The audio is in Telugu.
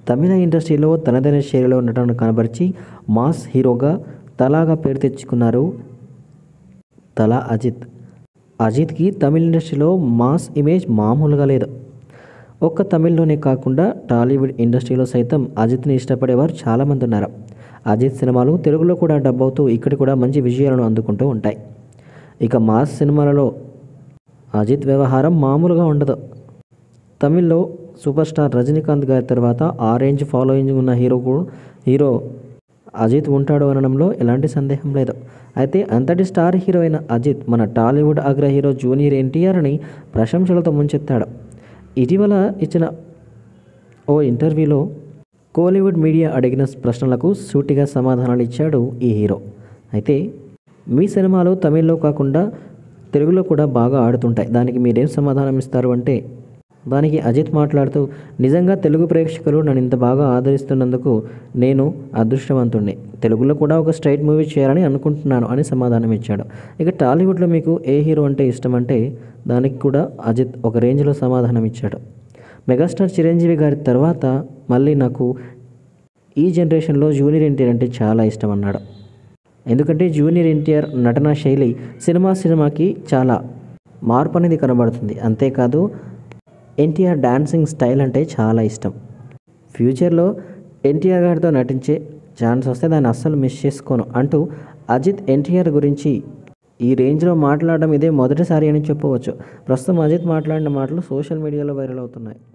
తమిళ ఇండస్ట్రీలో తనదైన శైలిలో నటన కనబరిచి మాస్ హీరోగా తలాగా పేరు తెచ్చుకున్నారు తలా అజిత్ అజిత్కి తమిళ ఇండస్ట్రీలో మాస్ ఇమేజ్ మామూలుగా లేదు ఒక్క తమిళ్లోనే కాకుండా టాలీవుడ్ ఇండస్ట్రీలో సైతం అజిత్ని ఇష్టపడేవారు చాలామంది ఉన్నారు అజిత్ సినిమాలు తెలుగులో కూడా డబ్ అవుతూ ఇక్కడ కూడా మంచి విజయాలను అందుకుంటూ ఉంటాయి ఇక మాస్ సినిమాలలో అజిత్ వ్యవహారం మామూలుగా ఉండదు తమిళ్లో సూపర్ స్టార్ రజనీకాంత్ గారి తర్వాత ఆ రేంజ్ ఫాలోయింగ్ ఉన్న హీరో కూడా- హీరో అజిత్ ఉంటాడు అనడంలో ఎలాంటి సందేహం లేదు అయితే అంతటి స్టార్ హీరో అయిన అజిత్ మన టాలీవుడ్ అగ్ర హీరో జూనియర్ ఎన్టీఆర్ని ప్రశంసలతో ముంచెత్తాడు ఇటీవల ఇచ్చిన ఓ ఇంటర్వ్యూలో కోలీవుడ్ మీడియా అడిగిన ప్రశ్నలకు సూటిగా సమాధానాలు ఇచ్చాడు ఈ హీరో అయితే మీ సినిమాలు తమిళ్లో కాకుండా తెలుగులో కూడా బాగా ఆడుతుంటాయి దానికి మీరేం సమాధానం ఇస్తారు అంటే దానికి అజిత్ మాట్లాడుతూ నిజంగా తెలుగు ప్రేక్షకులు నన్ను ఇంత బాగా ఆదరిస్తున్నందుకు నేను అదృష్టవంతుణ్ణి తెలుగులో కూడా ఒక స్ట్రైట్ మూవీ చేయాలని అనుకుంటున్నాను అని సమాధానం ఇచ్చాడు ఇక టాలీవుడ్లో మీకు ఏ హీరో అంటే ఇష్టం అంటే దానికి కూడా అజిత్ ఒక రేంజ్లో సమాధానం ఇచ్చాడు మెగాస్టార్ చిరంజీవి గారి తర్వాత మళ్ళీ నాకు ఈ జనరేషన్లో జూనియర్ ఎన్టీఆర్ అంటే చాలా ఇష్టం అన్నాడు ఎందుకంటే జూనియర్ ఎన్టీఆర్ నటనా శైలి సినిమా సినిమాకి చాలా మార్పు అనేది కనబడుతుంది అంతేకాదు ఎన్టీఆర్ డాన్సింగ్ స్టైల్ అంటే చాలా ఇష్టం ఫ్యూచర్లో ఎన్టీఆర్ గారితో నటించే ఛాన్స్ వస్తే దాన్ని అస్సలు మిస్ చేసుకోను అంటూ అజిత్ ఎన్టీఆర్ గురించి ఈ రేంజ్లో మాట్లాడడం ఇదే మొదటిసారి అని చెప్పవచ్చు ప్రస్తుతం అజిత్ మాట్లాడిన మాటలు సోషల్ మీడియాలో వైరల్ అవుతున్నాయి